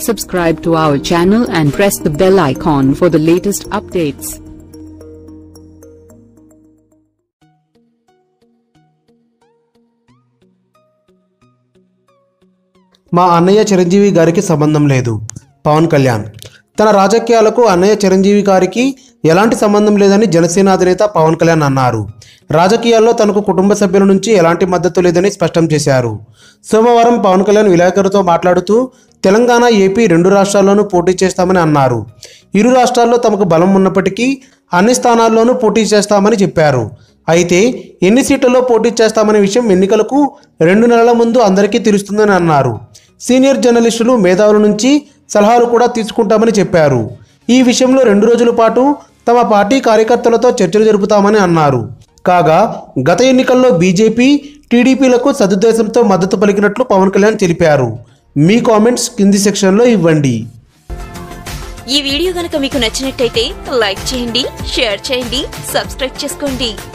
Subscribe to our channel and press the bell icon for the latest updates. మా అన్నయ్య చిరంజీవి గారికి సంబంధం లేదు పవన్ కళ్యాణ్ తన రాజకీయాలకు అన్నయ్య చిరంజీవి గారికి ఎలాంటి సంబంధం లేదని జనసేన అధినేత పవన్ కళ్యాణ్ అన్నారు రాజకీయాల్లో తనకు కుటుంబ సభ్యుల నుంచి ఎలాంటి మద్దతు లేదని స్పష్టం చేశారు సోమవారం పవన్ కళ్యాణ్ విలేకరులతో మాట్లాడుతూ తెలంగాణ ఏపీ రెండు రాష్ట్రాల్లోనూ పోటీ చేస్తామని అన్నారు ఇరు రాష్ట్రాల్లో తమకు బలం ఉన్నప్పటికీ అన్ని స్థానాల్లోనూ పోటీ చేస్తామని చెప్పారు అయితే ఎన్ని సీట్లలో పోటీ చేస్తామనే విషయం ఎన్నికలకు రెండు నెలల ముందు అందరికీ తెలుస్తుందని అన్నారు సీనియర్ జర్నలిస్టులు మేధావుల నుంచి సలహాలు కూడా తీసుకుంటామని చెప్పారు ఈ విషయంలో రెండు రోజుల పాటు తమ పార్టీ కార్యకర్తలతో చర్చలు జరుపుతామని అన్నారు కాగా గత ఎన్నికల్లో బీజేపీ టీడీపీలకు సదుద్దేశంతో మద్దతు పలికినట్లు పవన్ కళ్యాణ్ తెలిపారు మీ కామెంట్స్ కింది సెక్షన్లో ఇవ్వండి ఈ వీడియో గనక మీకు నచ్చినట్టయితే లైక్ చేయండి షేర్ చేయండి సబ్స్క్రైబ్ చేసుకోండి